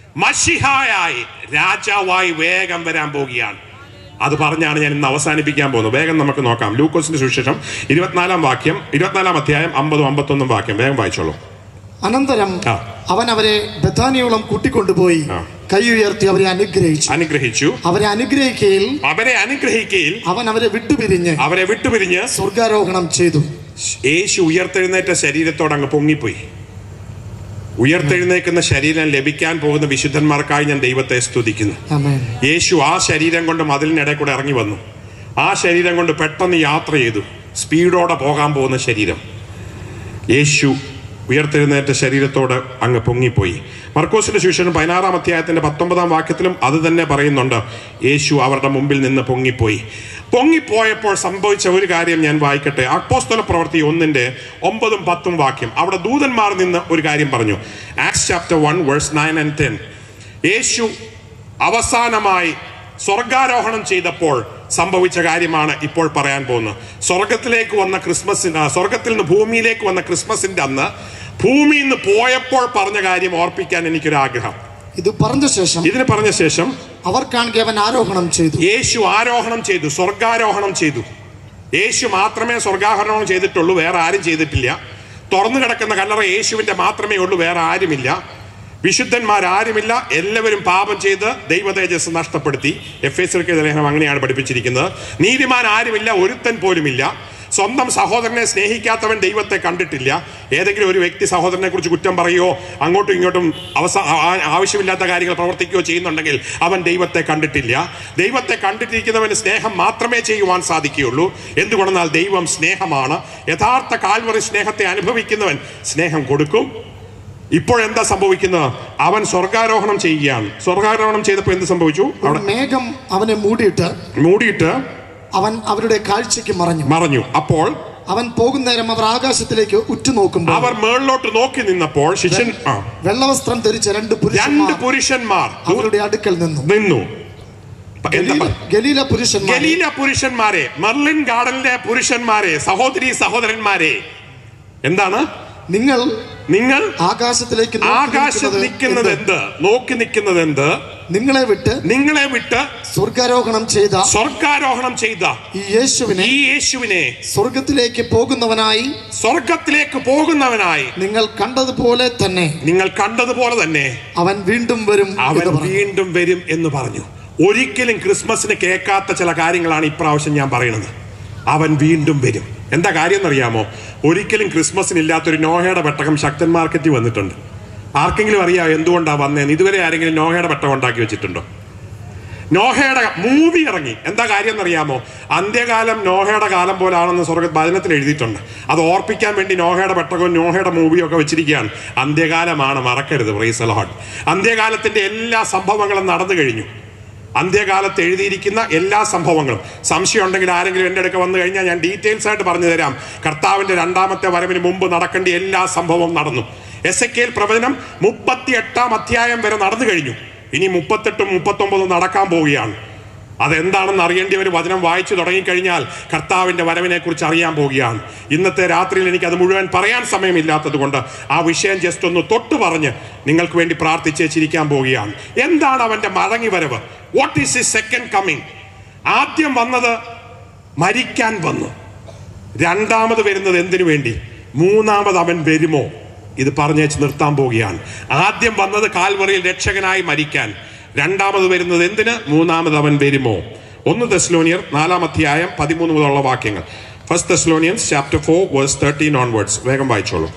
മഷിഹായായി രാജാവായി വേഗം വരാൻ പോവുകയാണ് അത് പറഞ്ഞാണ് ഞാൻ ഇന്ന് അവസാനിപ്പിക്കാൻ പോകുന്നത് വേഗം നമുക്ക് നോക്കാം ലൂക്കോസിന്റെ സുവിശേഷം ഇരുപത്തിനാലാം വാക്യം ഇരുപത്തിനാലാം അധ്യായം അമ്പതും അമ്പത്തൊന്നും വാക്യം വേഗം വായിച്ചോളൂ അനന്തരം ആ. അവൻ അവരെ ബഥാനിയോളം കൂട്ടിക്കൊണ്ടുപോയി ആ. കൈ ഉയർത്തി അവരെ അനുഗ്രഹിച്ചു അനുഗ്രഹിച്ചു അവരെ അനുഗ്രഹിക്കയിൽ അവരെ അനുഗ്രഹിക്കയിൽ അവൻ അവരെ വിട്ടുപിരിഞ്ഞ് അവരെ വിട്ടുപിരിഞ്ഞ് സ്വർഗാരോഹണം ചെയ്തു യേശു ഉയർത്തെഴുന്നേറ്റ ശരീരത്തോട് അങ്ങ് പൊങ്ങിപ്പോയി ഉയർത്തെഴുന്നേക്കുന്ന ശരീരം ലഭിക്കാൻ പോകുന്ന വിശുദ്ധന്മാർക്കായി ഞാൻ ദൈവത്തെ സ്തുതിക്കുന്നു ആമേൻ യേശു ആ ശരീരം കൊണ്ട് മതിലിനിടെ കൂടെ ഇറങ്ങി വന്നു ആ ശരീരം കൊണ്ട് പെട്ടെന്ന് യാത്ര ചെയ്തു സ്പീഡോടെ പോകാൻ പോകുന്ന ശരീരം യേശു ഉയർത്തെഴുന്നേറ്റ ശരീരത്തോട് അങ്ങ് പൊങ്ങിപ്പോയി മർക്കോസിന്റെ ശിഷ്യനും പതിനാറാം അധ്യായത്തിന്റെ പത്തൊമ്പതാം വാക്യത്തിലും അത് തന്നെ പറയുന്നുണ്ട് യേശു അവരുടെ മുമ്പിൽ നിന്ന് പൊങ്ങിപ്പോയി പൊങ്ങിപ്പോയപ്പോൾ സംഭവിച്ച ഒരു കാര്യം ഞാൻ വായിക്കട്ടെ അപ്പോസ്തല പ്രവൃത്തി ഒന്നിന്റെ ഒമ്പതും പത്തും വാക്യം അവിടെ ദൂതന്മാർ നിന്ന് ഒരു കാര്യം പറഞ്ഞു Acts chapter one verse nine and ten യേശു അവസാനമായി സ്വർഗാരോഹണം ചെയ്തപ്പോൾ സംഭവിച്ച കാര്യമാണ് ഇപ്പോൾ പറയാൻ പോകുന്നത് സ്വർഗത്തിലേക്ക് വന്ന ക്രിസ്മസിന് ആ, സ്വർഗത്തിൽ നിന്ന് ഭൂമിയിലേക്ക് വന്ന ക്രിസ്മസിന്റെ അന്ന് ഭൂമിയിൽ നിന്ന് പോയപ്പോൾ പറഞ്ഞ കാര്യം ഓർപ്പിക്കാൻ എനിക്കൊരു ആഗ്രഹം ഇത് പറഞ്ഞ ശേഷം ഇതിന് പറഞ്ഞ ശേഷം അവർ കാണുക അവൻ ആരോഹണം ചെയ്തു യേശു ആരോഹണം ചെയ്തു സ്വർഗാരോഹണം ചെയ്തു യേശു മാത്രമേ സ്വർഗാരോഹണം ചെയ്തിട്ടുള്ളൂ വേറെ ആരും ചെയ്തിട്ടില്ല തുറന്നു കിടക്കുന്ന കല്ലറ യേശുവിന്റെ മാത്രമേ ഉള്ളൂ വേറെ ആരുമില്ല വിശുദ്ധന്മാരാരുമില്ല എല്ലാവരും പാപം ചെയ്ത് ദൈവ തേജസ് നഷ്ടപ്പെടുത്തി എഫ് എസ് ലേഖനം അങ്ങനെയാണ് പഠിപ്പിച്ചിരിക്കുന്നത് നീതിമാൻ ആരുമില്ല ഒരുത്തൻ പോലുമില്ല സ്വന്തം സഹോദരനെ സ്നേഹിക്കാത്തവൻ ദൈവത്തെ കണ്ടിട്ടില്ല ഏതെങ്കിലും ഒരു വ്യക്തി സഹോദരനെ കുറിച്ച് കുറ്റം പറയുകയോ അങ്ങോട്ടും ഇങ്ങോട്ടും അവസാ ആ- ആവശ്യമില്ലാത്ത കാര്യങ്ങൾ പ്രവർത്തിക്കുകയോ ചെയ്യുന്നുണ്ടെങ്കിൽ അവൻ ദൈവത്തെ കണ്ടിട്ടില്ല ദൈവത്തെ കണ്ടിട്ടിരിക്കുന്നവന് സ്നേഹം മാത്രമേ ചെയ്യുവാൻ സാധിക്കുകയുള്ളൂ എന്തുകൊണ്ടെന്നാൽ ദൈവം സ്നേഹമാണ് യഥാർത്ഥ കാൽവറി സ്നേഹത്തെ അനുഭവിക്കുന്നവൻ സ്നേഹം കൊടുക്കും ഇപ്പോഴെന്താ സംഭവിക്കുന്നത് അവൻ സ്വർഗാരോഹണം ചെയ്യുകയാണ് സ്വർഗാരോഹണം ചെയ്തപ്പോൾ എന്ത് സംഭവിച്ചു ഒരു അവിടെ മേഘം അവനെ മൂടിയിട്ട് മൂടിയിട്ട് അവൻ അവരുടെ കാഴ്ചയ്ക്ക് മറഞ്ഞു മറഞ്ഞു അപ്പോൾ അവൻ പോകുന്നേരം അവർ ആകാശത്തിലേക്ക് ഉറ്റുനോക്കുമ്പോൾ അവർ മേളിലോട്ട് നോക്കി നിന്നപ്പോൾ ശിഷ്യൻ ആ, വെള്ളവസ്ത്രം ധരിച്ച രണ്ട് രണ്ട് പുരുഷന്മാർ പുരുഷന്മാർ ദൂ- അവരുടെ അടുക്കൽ നിന്നു നിന്നു പ- എന്താ ഗലീല- പ- ഗലീല പുരുഷന്മാർ ഗലീല പുരുഷന്മാരെ മെർലിൻ ഗാർഡനിലെ പുരുഷന്മാരെ സഹോദരി സഹോദരന്മാരെ എന്താണ് നിങ്ങൾ നിങ്ങൾ ആകാശത്തിലേക്ക് നോക്കി ആകാശം നിൽക്കുന്നത് നിൽക്കുന്നത് എന്ത്? എന്ത് നോക്കി നിൽക്കുന്നത് എന്ത് നിങ്ങളെ വിട്ട് നിങ്ങളെ വിട്ട് സ്വർഗാരോഹണം ചെയ്ത സ്വർഗാരോഹണം ചെയ്ത ഈ യേശുവിനെ ഈ യേശുവിനെ സ്വർഗത്തിലേക്ക് പോകുന്നവനായി സ്വർഗത്തിലേക്ക് പോകുന്നവനായി നിങ്ങൾ കണ്ടതുപോലെ തന്നെ നിങ്ങൾ കണ്ടതുപോലെ തന്നെ അവൻ വീണ്ടും വരും അവൻ എന്ന് പറഞ്ഞു. വീണ്ടും വരും എന്ന് പറഞ്ഞു ഒരിക്കലും ക്രിസ്മസിന് കേൾക്കാത്ത ചില കാര്യങ്ങളാണ് ഇപ്രാവശ്യം ഞാൻ പറയുന്നത് അവൻ വീണ്ടും വരും എന്താ കാര്യം എന്നറിയാമോ ഒരിക്കലും ക്രിസ്മസിന് ഇല്ലാത്തൊരു നോഹയുടെ പെട്ടകം ശക്തൻ മാർക്കറ്റിൽ വന്നിട്ടുണ്ട് ആർക്കെങ്കിലും അറിയാമോ എന്തുകൊണ്ടാണ് വന്നതെന്ന് ഇതുവരെ ആരെങ്കിലും നോഹയുടെ പെട്ടകം ഉണ്ടാക്കി വെച്ചിട്ടുണ്ടോ നോഹയുടെ മൂവി ഇറങ്ങി എന്താ കാര്യം എന്നറിയാമോ അന്ത്യകാലം നോഹയുടെ കാലം പോലാണെന്ന് സ്വർഗ ഭജനത്തിൽ എഴുതിയിട്ടുണ്ട് അത് ഓർപ്പിക്കാൻ വേണ്ടി നോഹയുടെ പെട്ടകവും നോഹയുടെ മൂവിയും ഒക്കെ വെച്ചിരിക്കുകയാണ് അന്ത്യകാലമാണ് മറക്കരുത് പ്രൈസലോഡ് അന്ത്യകാലത്തിന്റെ എല്ലാ സംഭവങ്ങളും നടന്നു കഴിഞ്ഞു അന്ത്യകാലത്ത് എഴുതിയിരിക്കുന്ന എല്ലാ സംഭവങ്ങളും സംശയം ഉണ്ടെങ്കിൽ ആരെങ്കിലും എൻ്റെ അടുക്ക വന്നു കഴിഞ്ഞാൽ ഞാൻ ഡീറ്റെയിൽസ് ആയിട്ട് പറഞ്ഞു തരാം കർത്താവിന്റെ രണ്ടാമത്തെ വരവിന് മുമ്പ് നടക്കേണ്ട എല്ലാ സംഭവവും നടന്നു എസ് എ കെൽ പ്രവചനം മുപ്പത്തി എട്ടാം അധ്യായം വരെ നടന്നു കഴിഞ്ഞു ഇനി മുപ്പത്തെട്ടും മുപ്പത്തൊമ്പതും നടക്കാൻ പോവുകയാണ് അതെന്താണെന്ന് അറിയേണ്ടിയവർ വചനം വായിച്ചു തുടങ്ങിക്കഴിഞ്ഞാൽ കർത്താവിന്റെ വരവിനെ കുറിച്ച് അറിയാൻ പോവുകയാണ് ഇന്നത്തെ രാത്രിയിൽ എനിക്ക് അത് മുഴുവൻ പറയാൻ സമയമില്ലാത്തത് കൊണ്ട് ആ വിഷയം ജസ്റ്റ് ഒന്ന് തൊട്ടു പറഞ്ഞ് നിങ്ങൾക്ക് വേണ്ടി പ്രാർത്ഥിച്ചേച്ചിരിക്കാൻ പോവുകയാണ് എന്താണ് അവന്റെ മടങ്ങി വരവ് what is is second coming ആദ്യം വന്നത് മരിക്കാൻ വന്നു രണ്ടാമത് വരുന്നത് എന്തിനു വേണ്ടി മൂന്നാമത് അവൻ വരുമോ ഇത് പറഞ്ഞേച്ച് നിർത്താൻ പോവുകയാണ് ആദ്യം വന്നത് കാൽവറിയിൽ രക്ഷകനായി മരിക്കാൻ രണ്ടാമത് വരുന്നത് എന്തിന് മൂന്നാമത് അവൻ വരുമോ ഒന്ന് തെസ്ലോനിയർ നാലാം അധ്യായം പതിമൂന്ന് മുതലുള്ള വാക്യങ്ങൾ first Thessalonians chapter four verse thirteen onwards വേഗം വായിച്ചോളൂ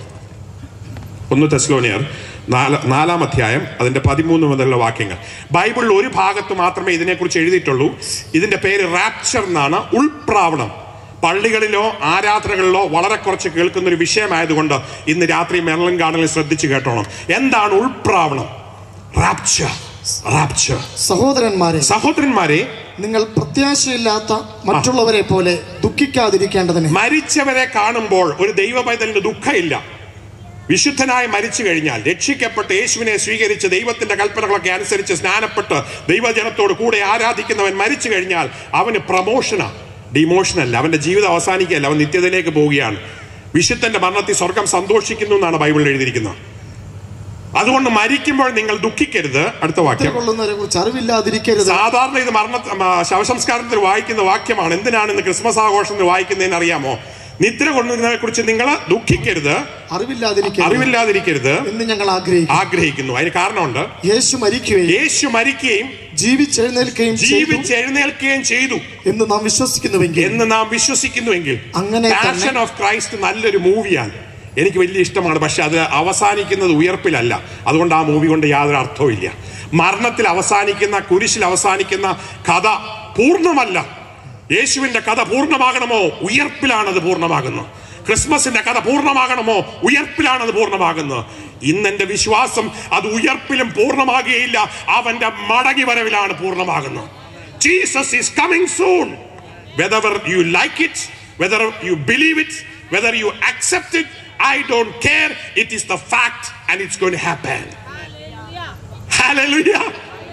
ഒന്ന് തെസ്ലോനിയർ നാല നാലാം അധ്യായം അതിന്റെ പതിമൂന്ന് മുതലുള്ള വാക്യങ്ങൾ ബൈബിളിൽ ഒരു ഭാഗത്ത് മാത്രമേ ഇതിനെക്കുറിച്ച് എഴുതിയിട്ടുള്ളൂ ഇതിന്റെ പേര് റാപ്ചർ എന്നാണ് ഉൾപ്രാവണം പള്ളികളിലോ ആരാധനകളിലോ വളരെ കുറച്ച് കേൾക്കുന്ന ഒരു വിഷയമായതുകൊണ്ട് ഇന്ന് രാത്രി മെർലൻ ഗാർഡനിൽ ശ്രദ്ധിച്ചു കേട്ടോണം എന്താണ് ഉൾപ്രാവണം റാപ്ചർ റാപ്ചർ സഹോദരന്മാരെ സഹോദരന്മാരെ നിങ്ങൾ പ്രത്യാശയില്ലാത്ത മറ്റുള്ളവരെ പോലെ ദുഃഖിക്കാതിരിക്കേണ്ടതിന് മരിച്ചവരെ കാണുമ്പോൾ ഒരു ദൈവ പൈതലിന് ദുഃഖമില്ല വിശുദ്ധനായി മരിച്ചു കഴിഞ്ഞാൽ രക്ഷിക്കപ്പെട്ട് യേശുവിനെ സ്വീകരിച്ച് ദൈവത്തിന്റെ കൽപ്പനകളൊക്കെ അനുസരിച്ച് സ്നാനപ്പെട്ട് ദൈവജനത്തോട് കൂടെ ആരാധിക്കുന്നവൻ മരിച്ചു കഴിഞ്ഞാൽ അവന് പ്രമോഷനാ ഡിമോഷനല്ല അവന്റെ ജീവിതം അവസാനിക്കുകയല്ല അവൻ നിത്യതയിലേക്ക് പോവുകയാണ് വിശുദ്ധന്റെ മരണത്തിൽ സ്വർഗം സന്തോഷിക്കുന്നു എന്നാണ് ബൈബിളിൽ എഴുതിയിരിക്കുന്നത് അതുകൊണ്ട് മരിക്കുമ്പോൾ നിങ്ങൾ ദുഃഖിക്കരുത് അടുത്ത വാക്യം കൊള്ളുന്നവരെ കുറിച്ച് അറിവില്ലാതിരിക്കരുത് സാധാരണ ഇത് മരണ മ, ശവസംസ്കാരത്തിൽ വായിക്കുന്ന വാക്യമാണ് എന്തിനാണ് ഇന്ന് ക്രിസ്മസ് ആഘോഷത്തിൽ വായിക്കുന്നതെന്ന് അറിയാമോ നിദ്ര കൊണ്ടുവരുന്നതിനെ കുറിച്ച് നിങ്ങൾ ദുഃഖിക്കരുത് അറിവില്ലാതിരിക്കരുത് അറിവില്ലാതിരിക്കരുത് എന്ന് ഞങ്ങൾ ആഗ്രഹിക്കുന്നു ആഗ്രഹിക്കുന്നു അതിന് കാരണമുണ്ട് യേശു മരിക്കുകയും യേശു മരിക്കുകയും ജീവിച്ചെഴുന്നേൽക്കുകയും ചെയ്തു ജീവിച്ചെഴുന്നേൽക്കുകയും ചെയ്തു എന്ന് നാം വിശ്വസിക്കുന്നുവെങ്കിൽ എന്ന് നാം വിശ്വസിക്കുന്നുവെങ്കിൽ അങ്ങനെ തന്നെ- പാഷൻ ഓഫ് ക്രൈസ്റ്റ് നല്ലൊരു മൂവിയാണ് എനിക്ക് വലിയ ഇഷ്ടമാണ് പക്ഷെ അത് അവസാനിക്കുന്നത് ഉയർപ്പിലല്ല അതുകൊണ്ട് ആ മൂവി കൊണ്ട് യാതൊരു അർത്ഥവും ഇല്ല മരണത്തിൽ അവസാനിക്കുന്ന കുരിശിൽ അവസാനിക്കുന്ന കഥ പൂർണ്ണമല്ല യേശുവിന്റെ കഥ പൂർണ്ണമാകണമോ ഉയർപ്പിലാണ് അത് പൂർണ്ണമാകുന്നത് ക്രിസ്മസിന്റെ കഥ പൂർണ്ണമാകണമോ ഉയർപ്പിലാണ് അത് പൂർണ്ണമാകുന്നത് ഇന്ന് എന്റെ വിശ്വാസം അത് ഉയർപ്പിലും പൂർണ്ണമാകുകയില്ല അവന്റെ മടങ്ങി വരവിലാണ് പൂർണ്ണമാകുന്നത് Jesus is coming soon whether you like it, whether you believe it, whether you accept it, I don't care. It is the fact and it's going to happen. Hallelujah.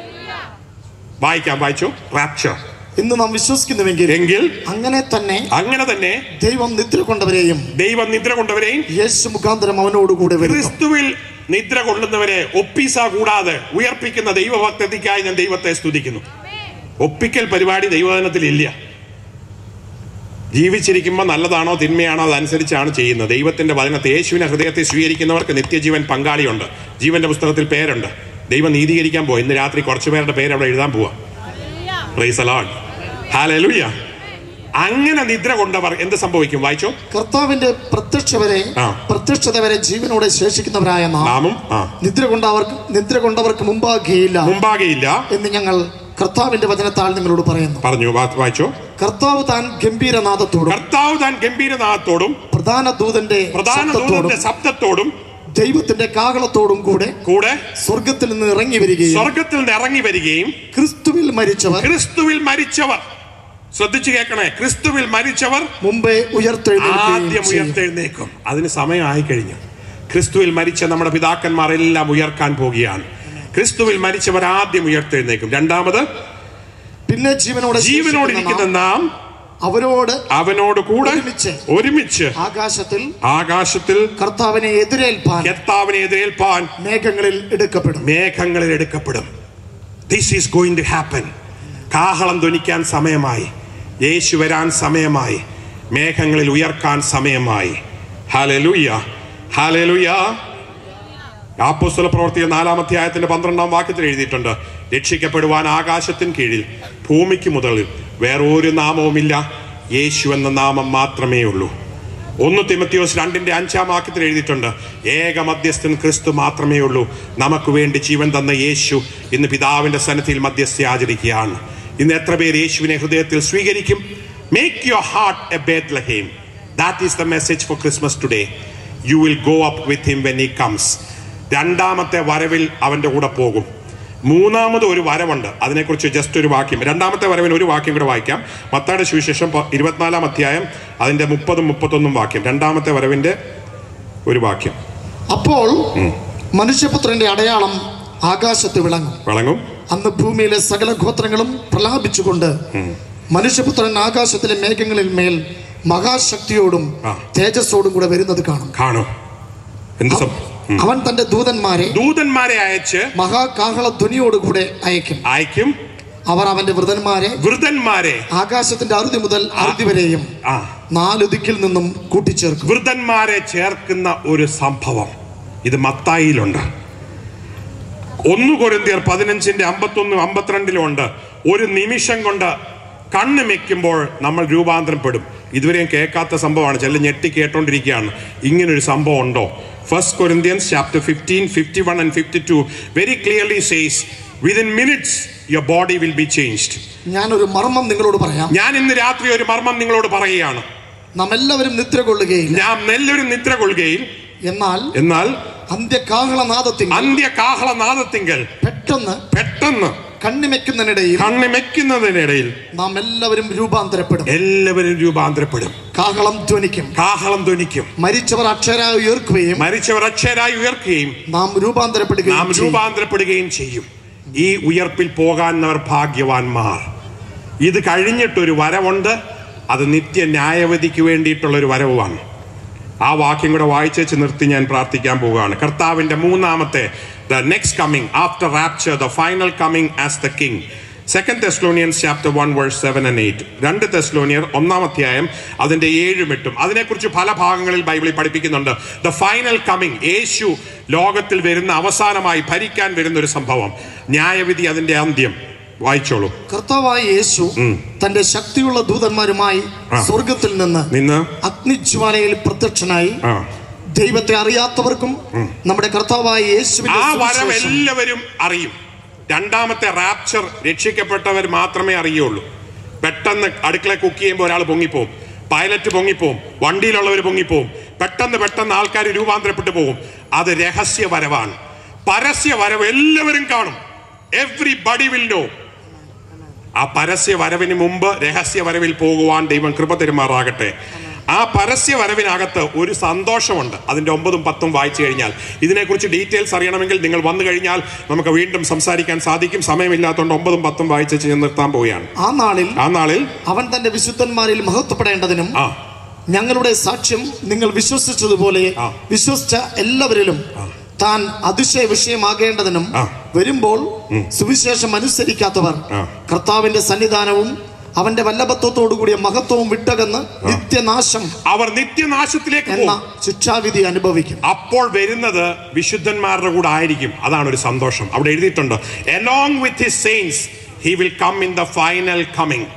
വായിക്കാം വായിച്ചു റാപ്ചർ ഇന്ന് നാം വിശ്വസിക്കുന്നുവെങ്കിൽ എങ്കിൽ അങ്ങനെ തന്നെ അങ്ങനെ തന്നെ ദൈവം നിദ്ര കൊണ്ടവരെയും ദൈവം നിദ്ര കൊണ്ടവരെയും യേശു മുഖാന്തരം അവനോടുകൂടെ വരുന്നു ക്രിസ്തുവിൽ നിദ്ര കൊള്ളുന്നവരെ ഒപ്പീസ കൂടാതെ ഉയർപ്പിക്കുന്ന ദൈവഭക്തതയ്ക്കായി ഞാൻ ദൈവത്തെ സ്തുതിക്കുന്നു ഒപ്പിക്കൽ പരിപാടി ദൈവവചനത്തിൽ ഇല്ല ജീവിച്ചിരിക്കുമ്പോൾ നല്ലതാണോ തിന്മയാണോ അതനുസരിച്ചാണ് ചെയ്യുന്നത് ദൈവത്തിന്റെ വചനത്തെ യേശുവിനെ ഹൃദയത്തെ സ്വീകരിക്കുന്നവർക്ക് നിത്യജീവൻ പങ്കാളിയുണ്ട് ജീവന്റെ പുസ്തകത്തിൽ പേരുണ്ട് ദൈവം നീതീകരിക്കാൻ പോവാ ഇന്ന് രാത്രി കുറച്ചു പേരുടെ പേര് അവിടെ എഴുതാൻ പോവാ Praise the Lord. Hallelujah. അങ്ങനെ നിദ്ര കൊണ്ടവർ എന്ത് സംഭവിക്കും വായിച്ചോ കർത്താവിന്റെ പ്രത്യക്ഷ വരെ ആ. പ്രത്യക്ഷത വരെ ജീവനോടെ ശേഷിക്കുന്നവരായ നാം നാമും ആ നിദ്ര കൊണ്ടവർക്ക് നിദ്ര കൊണ്ടവർക്ക് മുമ്പാകെയില്ല മുമ്പാകെയില്ല എന്ന് ഞങ്ങൾ കർത്താവിന്റെ വചനത്താൽ നിങ്ങളോട് പറയുന്നു പറഞ്ഞു വാ- വായിച്ചോ കർത്താവ് താൻ ഗംഭീരനാഥത്തോടും കർത്താവ് താൻ ഗംഭീരനാഥത്തോടും പ്രധാന ദൂതന്റെ പ്രധാന ശബ്ദത്തോടും ദൂതന്റെ ശബ്ദത്തോടും ദൈവത്തിന്റെ കാഹളത്തോടും കൂടെ കൂടെ സ്വർഗത്തിൽ നിന്ന് ഇറങ്ങി വരികയും സ്വർഗത്തിൽ നിന്ന് ഇറങ്ങി വരികയും ക്രിസ്തുവിൽ മരിച്ചവർ ക്രിസ്തുവിൽ മരിച്ചവർ ശ്രദ്ധിച്ചു കേൾക്കണേ ക്രിസ്തുവിൽ മരിച്ചവർ മുമ്പേ ആദ്യം ഉയർത്തെഴുന്നേൽക്കുകയും ചെയ്യും. ഉയർത്തെഴുന്നേക്കും അതിന് സമയമായി കഴിഞ്ഞു ക്രിസ്തുവിൽ മരിച്ച നമ്മുടെ പിതാക്കന്മാരെല്ലാം ഉയർക്കാൻ പോകുകയാണ് ക്രിസ്തുവിൽ മരിച്ചവർ ആദ്യം ഉയർത്തെഴുന്നേക്കും രണ്ടാമത് പിന്നെ ജീവനോടെ ജീവനോടിരിക്കുന്ന ശേഷിക്കുന്ന നാം നാം അവരോട് അവനോട് കൂടെ ഒരുമിച്ച് ഒരുമിച്ച് ആകാശത്തിൽ ആകാശത്തിൽ കർത്താവിനെ എതിരേൽപ്പാൻ കർത്താവിനെ എതിരേൽപ്പാൻ മേഘങ്ങളിൽ എടുക്കപ്പെടും മേഘങ്ങളിൽ എടുക്കപ്പെടും this is going to happen കാഹളം ധ്വനിക്കാൻ സമയമായി യേശു വരാൻ സമയമായി മേഘങ്ങളിൽ ഉയർക്കാൻ സമയമായി ഹാലലുയ്യ ഹാലലുയ്യ ആപ്പോസ്തല പ്രവർത്തിയ നാലാം അധ്യായത്തിന്റെ പന്ത്രണ്ടാം വാക്യത്തിൽ എഴുതിയിട്ടുണ്ട് രക്ഷിക്കപ്പെടുവാൻ ആകാശത്തിന് കീഴിൽ ഭൂമിക്ക് മുതലിൽ വേറൊരു നാമവുമില്ല യേശു എന്ന നാമം മാത്രമേ ഉള്ളൂ ഒന്ന് തിമത്തിയോസ് രണ്ടിന്റെ അഞ്ചാം വാക്യത്തിൽ എഴുതിയിട്ടുണ്ട് ഏക മധ്യസ്ഥൻ ക്രിസ്തു മാത്രമേ ഉള്ളൂ നമുക്ക് വേണ്ടി ജീവൻ തന്ന യേശു ഇന്ന് പിതാവിന്റെ സന്നദ്ധിയിൽ മധ്യസ്ഥ ആചരിക്കുകയാണ് ഇന്ന് എത്ര പേര് യേശുവിനെ ഹൃദയത്തിൽ സ്വീകരിക്കും make your heart a Bethlehem that is the message for Christmas today you will go up with him when he comes രണ്ടാമത്തെ വരവിൽ അവന്റെ കൂടെ പോകും മൂന്നാമത് ഒരു വരവുണ്ട് അതിനെക്കുറിച്ച് ജസ്റ്റ് ഒരു വാക്യം രണ്ടാമത്തെ വരവിൽ ഒരു വാക്യം കൂടെ വായിക്കാം മത്തായുടെ സുവിശേഷം പ- ഇരുപത്തിനാലാം അധ്യായം അതിന്റെ മുപ്പതും മുപ്പത്തൊന്നും വാക്യം രണ്ടാമത്തെ വരവിന്റെ ഒരു വാക്യം അപ്പോൾ മനുഷ്യപുത്രന്റെ അടയാളം ആകാശത്ത് വിളങ്ങും വിളങ്ങും അന്ന് ഭൂമിയിലെ സകല ഗോത്രങ്ങളും പ്രലാപിച്ചുകൊണ്ട് മനുഷ്യപുത്രൻ ആകാശത്തിലെ മേഘങ്ങളിൽ മേൽ മഹാശക്തിയോടും ആ. തേജസ്സോടും കൂടെ വരുന്നത് കാണും കാണും എന്ത് സം ഉം. അവൻ തന്റെ ദൂതന്മാരെ ദൂതന്മാരെ അയച്ച് മഹാകാഹള ധ്വനിയോടുകൂടെ അയക്കും അയക്കും അവർ അവന്റെ വൃതന്മാരെ വൃതന്മാരെ ആകാശത്തിന്റെ അറുതി മുതൽ അറുതി വരെയും ആ നാല് ദിക്കിൽ നിന്നും കൂട്ടിച്ചേർക്കും വൃതന്മാരെ ചേർക്കുന്ന ഒരു സംഭവം ഇത് മത്തായിയിലുണ്ട് ഒന്ന് കൊരിന്തിയർ പതിനഞ്ചിന്റെ അമ്പത്തൊന്നും അമ്പത്തിരണ്ടിലും ഉണ്ട് ഒരു നിമിഷം കൊണ്ട് കണ്ണ് മെക്കുമ്പോൾ നമ്മൾ രൂപാന്തരപ്പെടും ഇതുവരെയും കേൾക്കാത്ത സംഭവമാണ് ചില ഞെട്ടി കേട്ടോണ്ടിരിക്കുകയാണ് ഇങ്ങനൊരു സംഭവം ഉണ്ടോ first Corinthians chapter fifteen fifty one and fifty two very clearly says within minutes your body will be changed ഞാനൊരു മർമ്മം നിങ്ങളോട് പറയാം ഞാൻ ഇന്ന് രാത്രി ഒരു മർമ്മം നിങ്ങളോട് പറയുകയാണ് നാം എല്ലാവരും നിദ്ര കൊള്ളുകയില്ല ഞാൻ നെല്ലൊരു നിദ്ര കൊള്ളുകയും എന്നാൽ എന്നാൽ അന്ത്യകാഹളനാദത്തിൽ അന്ത്യകാഹളനാദത്തിങ്കൽ പെട്ടെന്ന് പെട്ടെന്ന് കണ്ണിമെക്കുന്നതിനിടയിൽ കണ്ണിമെക്കുന്നതിനിടയിൽ നാം എല്ലാവരും രൂപാന്തരപ്പെടും എല്ലാവരും രൂപാന്തരപ്പെടും കാഹളം ധ്വനിക്കും കാഹളം ധ്വനിക്കും മരിച്ചവർ അക്ഷരായി ഉയർക്കുകയും മരിച്ചവർ അക്ഷരായി ഉയർക്കുകയും നാം രൂപാന്തരപ്പെടുകയും നാം ചെയ്യും. രൂപാന്തരപ്പെടുകയും ചെയ്യും ഈ ഉയർപ്പിൽ പോകാനവർ ഭാഗ്യവാന്മാർ ഇത് കഴിഞ്ഞിട്ടൊരു വരവുണ്ട് അത് നിത്യ ന്യായവതിക്ക് വേണ്ടിയിട്ടുള്ള ഒരു വരവുമാണ് ആ വാക്യം കൂടെ വായിച്ചേച്ച് നിർത്തി ഞാൻ പ്രാർത്ഥിക്കാൻ പോവുകയാണ് കർത്താവിന്റെ മൂന്നാമത്തെ the next coming after rapture the final coming as the king second Thessalonians chapter one verse seven and eight രണ്ട് തെസ്ലോണിയർ ഒന്നാം അധ്യായം അതിന്റെ ഏഴും എട്ടും അതിനെക്കുറിച്ച് പല ഭാഗങ്ങളിൽ ബൈബിളിൽ പഠിപ്പിക്കുന്നുണ്ട് ദ ഫൈനൽ കമ്മിങ് യേശു ലോകത്തിൽ വരുന്ന അവസാനമായി ഭരിക്കാൻ വരുന്ന ഒരു സംഭവം ന്യായവിധി അതിന്റെ അന്ത്യം വായിച്ചോളൂ കർത്താവായ യേശു തന്റെ ശക്തിയുള്ള ദൂതന്മാരുമായി ആ. സ്വർഗത്തിൽ നിന്ന് നിന്ന് അഗ്നിജ്വാലയിൽ പ്രത്യക്ഷനായി ആ ദൈവത്തെ അറിയാത്തവർക്കും നമ്മുടെ കർത്താവായ യേശുവിന്റെ ആ വരവ് സുവിശേഷം എല്ലാവരും അറിയും രണ്ടാമത്തെ റാപ്ചർ രക്ഷിക്കപ്പെട്ടവർ മാത്രമേ അറിയുള്ളൂ പെട്ടെന്ന് അടുക്കള കുക്ക് ചെയ്യുമ്പോൾ ഒരാൾ പൊങ്ങിപ്പോവും പൈലറ്റ് പൊങ്ങിപ്പോവും വണ്ടിയിലുള്ളവർ പൊങ്ങിപ്പോവും പെട്ടെന്ന് പെട്ടെന്ന് ആൾക്കാർ രൂപാന്തരപ്പെട്ടു പോകും അത് രഹസ്യ വരവാണ് പരസ്യ വരവ് എല്ലാവരും കാണും എവ്രിബഡി വിൽ നോ ആ പരസ്യ വരവിന് മുമ്പ് രഹസ്യ വരവിൽ പോകുവാൻ ദൈവം കൃപ തരുമാറാകട്ടെ ആ പരസ്യ വരവിനകത്ത് ഒരു സന്തോഷമുണ്ട് അതിന്റെ ഒമ്പതും പത്തും വായിച്ചു കഴിഞ്ഞാൽ ഇതിനെക്കുറിച്ച് ഡീറ്റെയിൽസ് അറിയണമെങ്കിൽ നിങ്ങൾ വന്നു കഴിഞ്ഞാൽ നമുക്ക് വീണ്ടും സംസാരിക്കാൻ സാധിക്കും സമയമില്ലാത്തതുകൊണ്ട് ഒമ്പതും പത്തും വായിച്ച് ഞാൻ നിർത്താൻ പോവുകയാണ് ആ നാളിൽ ആ നാളിൽ അവൻ തന്റെ വിശുദ്ധന്മാരിൽ മഹത്വപ്പെടേണ്ടതിനും ആ ഞങ്ങളുടെ സാക്ഷ്യം നിങ്ങൾ വിശ്വസിച്ചതുപോലെ ആ. വിശ്വസിച്ച എല്ലാവരിലും താൻ അതിശയ വിഷയമാകേണ്ടതിനും ആ. വരുമ്പോൾ സുവിശേഷം അനുസരിക്കാത്തവർ ആ. കർത്താവിന്റെ സന്നിധാനവും അവന്റെ വല്ലഭത്വത്തോടുകൂടിയ മഹത്വവും വിട്ടകന്ന് നിത്യനാശം അവർ നിത്യനാശത്തിലേക്ക് എന്ന പോകും ശിക്ഷാവിധി അനുഭവിക്കും അപ്പോൾ വരുന്നത് വിശുദ്ധന്മാരുടെ കൂടെ ആയിരിക്കും അതാണ് ഒരു സന്തോഷം അവിടെ എഴുതിയിട്ടുണ്ട് along with his saints he will come in the final coming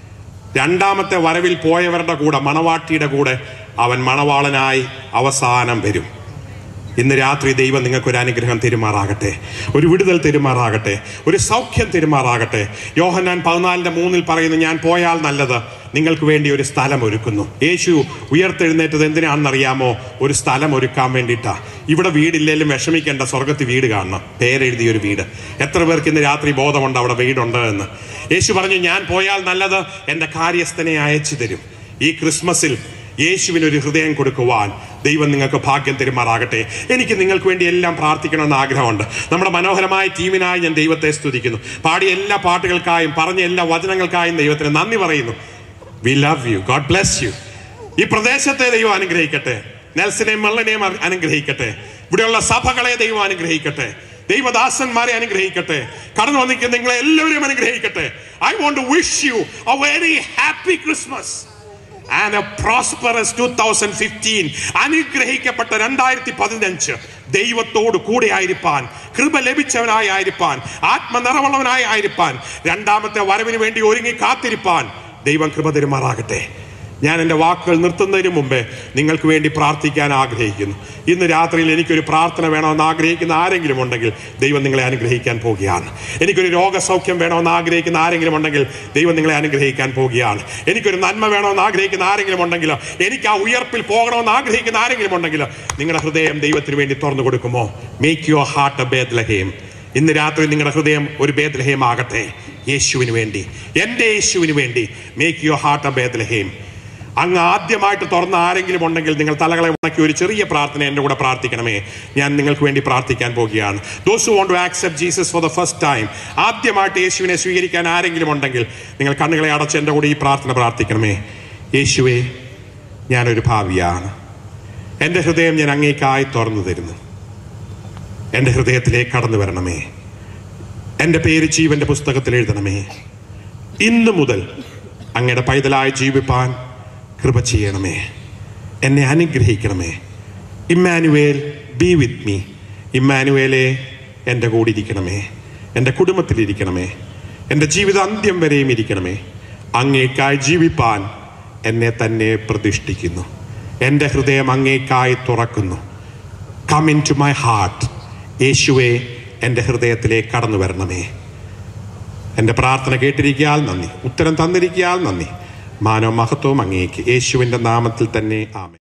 രണ്ടാമത്തെ വരവിൽ പോയവരുടെ കൂടെ മണവാട്ടിയുടെ കൂടെ അവൻ മണവാളനായി അവസാനം വരും ഇന്ന് രാത്രി ദൈവം നിങ്ങൾക്ക് ഒരു അനുഗ്രഹം തെരുമാറാകട്ടെ ഒരു വിടുതൽ തെരുമാറാകട്ടെ ഒരു സൗഖ്യം തെരുമാറാകട്ടെ യോഹന്നാൻ പതിനാലിന്റെ മൂന്നിൽ പറയുന്നു ഞാൻ പോയാൽ നല്ലത് നിങ്ങൾക്ക് വേണ്ടി ഒരു സ്ഥലം ഒരുക്കുന്നു യേശു ഉയർത്തെഴുന്നേറ്റത് എന്തിനാണെന്നറിയാമോ ഒരു സ്ഥലം ഒരുക്കാൻ വേണ്ടിയിട്ടാ ഇവിടെ വീടില്ലെങ്കിലും വിഷമിക്കേണ്ട സ്വർഗത്തിൽ വീട് കാണണം പേരെഴുതിയ ഒരു വീട് എത്ര പേർക്ക് ഇന്ന് രാത്രി ബോധമുണ്ട് അവിടെ വീടുണ്ട് എന്ന് യേശു പറഞ്ഞു ഞാൻ പോയാൽ നല്ലത് എൻ്റെ കാര്യസ്ഥനെ അയച്ചു തരും ഈ ക്രിസ്മസിൽ യേശുവിന് ഒരു ഹൃദയം കൊടുക്കുവാൻ ദൈവം നിങ്ങൾക്ക് ഭാഗ്യം തെരുമാറാകട്ടെ എനിക്ക് നിങ്ങൾക്ക് വേണ്ടി എല്ലാം പ്രാർത്ഥിക്കണമെന്ന് ആഗ്രഹമുണ്ട് നമ്മുടെ മനോഹരമായ ടീമിനായി ഞാൻ ദൈവത്തെ സ്തുതിക്കുന്നു പാടിയ എല്ലാ പാട്ടുകൾക്കായും പറഞ്ഞ എല്ലാ വചനങ്ങൾക്കായും ദൈവത്തിന് നന്ദി പറയുന്നു we love you God bless you ഈ പ്രദേശത്തെ ദൈവം അനുഗ്രഹിക്കട്ടെ നെൽസിനെയും മെള്ളനെയും അ- അനുഗ്രഹിക്കട്ടെ ഇവിടെയുള്ള സഭകളെ ദൈവം അനുഗ്രഹിക്കട്ടെ ദൈവദാസന്മാരെ അനുഗ്രഹിക്കട്ടെ കടന്നു വന്നിരിക്കുന്ന നിങ്ങളെ എല്ലാവരെയും അനുഗ്രഹിക്കട്ടെ I want to wish you a very happy Christmas and a prosperous two thousand fifteen അനുഗ്രഹിക്കപ്പെട്ട രണ്ടായിരത്തി പതിനഞ്ച് ദൈവത്തോട് കൂടെ ആയിരിക്കാൻ കൃപ ലഭിച്ചവനായി ആയിരിക്കാൻ ആത്മനിറവുള്ളവനായി ആയിരിക്കാൻ രണ്ടാമത്തെ വരവിന് വേണ്ടി ഒരുങ്ങി കാത്തിരിപ്പാൻ ദൈവം കൃപ തരുമാറാകട്ടെ ഞാൻ എൻ്റെ വാക്കുകൾ നിർത്തുന്നതിന് മുമ്പേ നിങ്ങൾക്ക് വേണ്ടി പ്രാർത്ഥിക്കാൻ ആഗ്രഹിക്കുന്നു ഇന്ന് രാത്രിയിൽ എനിക്കൊരു പ്രാർത്ഥന വേണമെന്ന് ആഗ്രഹിക്കുന്ന ആരെങ്കിലും ഉണ്ടെങ്കിൽ ദൈവം നിങ്ങളെ അനുഗ്രഹിക്കാൻ പോവുകയാണ് എനിക്കൊരു രോഗസൗഖ്യം വേണമെന്ന് ആഗ്രഹിക്കുന്ന ആരെങ്കിലും ഉണ്ടെങ്കിൽ ദൈവം നിങ്ങളെ അനുഗ്രഹിക്കാൻ പോവുകയാണ് എനിക്കൊരു നന്മ വേണമെന്ന് ആഗ്രഹിക്കുന്ന ആരെങ്കിലും ഉണ്ടെങ്കിൽ എനിക്ക് ആ ഉയർപ്പിൽ പോകണമെന്ന് ആഗ്രഹിക്കുന്ന ആരെങ്കിലും ഉണ്ടെങ്കിൽ നിങ്ങളുടെ ഹൃദയം ദൈവത്തിന് വേണ്ടി തുറന്നു കൊടുക്കുമോ make your heart a Bethlehem ഇന്ന് രാത്രി നിങ്ങളുടെ ഹൃദയം ഒരു ബേദ്ലഹേം ആകട്ടെ യേശുവിന് വേണ്ടി എൻ്റെ യേശുവിന് വേണ്ടി make your heart a Bethlehem അങ്ങ് ആദ്യമായിട്ട് തുറന്ന ആരെങ്കിലും ഉണ്ടെങ്കിൽ നിങ്ങൾ തലകളെ ഉണക്കി ഒരു ചെറിയ പ്രാർത്ഥന എൻ്റെ കൂടെ പ്രാർത്ഥിക്കണമേ ഞാൻ നിങ്ങൾക്ക് വേണ്ടി പ്രാർത്ഥിക്കാൻ പോകുകയാണ് those who want to accept Jesus for the first time ആദ്യമായിട്ട് യേശുവിനെ സ്വീകരിക്കാൻ ആരെങ്കിലും ഉണ്ടെങ്കിൽ നിങ്ങൾ കണ്ണുകളെ അടച്ച് എൻ്റെ കൂടെ ഈ പ്രാർത്ഥന പ്രാർത്ഥിക്കണമേ യേശുവേ ഞാനൊരു ഭാവിയാണ് എൻ്റെ ഹൃദയം ഞാൻ അങ്ങേക്കായി തുറന്നു തരുന്നു എൻ്റെ ഹൃദയത്തിലേക്ക് കടന്നു വരണമേ എൻ്റെ പേര് ജീവന്റെ പുസ്തകത്തിൽ എഴുതണമേ ഇന്നു മുതൽ അങ്ങയുടെ പൈതലായി ജീവിപ്പാൻ കൃപ ചെയ്യണമേ എന്നെ അനുഗ്രഹിക്കണമേ ഇമ്മാനുവേൽ ബി വിത്ത് മീ ഇമ്മാനുവേലെ എൻ്റെ കൂടെ ഇരിക്കണമേ എൻ്റെ കുടുംബത്തിലിരിക്കണമേ എൻ്റെ ജീവിത അന്ത്യം വരെയും ഇരിക്കണമേ അങ്ങേക്കായി ജീവിപ്പാൻ എന്നെ തന്നെ പ്രതിഷ്ഠിക്കുന്നു എൻ്റെ ഹൃദയം അങ്ങേക്കായി തുറക്കുന്നു come in to my heart യേശുവെ എൻ്റെ ഹൃദയത്തിലേക്ക് കടന്നു വരണമേ എൻ്റെ പ്രാർത്ഥന കേട്ടിരിക്കാൽ നന്ദി ഉത്തരം തന്നിരിക്കാൽ നന്ദി മാനവ മഹത്വവും അങ്ങേക്ക് യേശുവിൻ്റെ നാമത്തിൽ തന്നെ ആമേ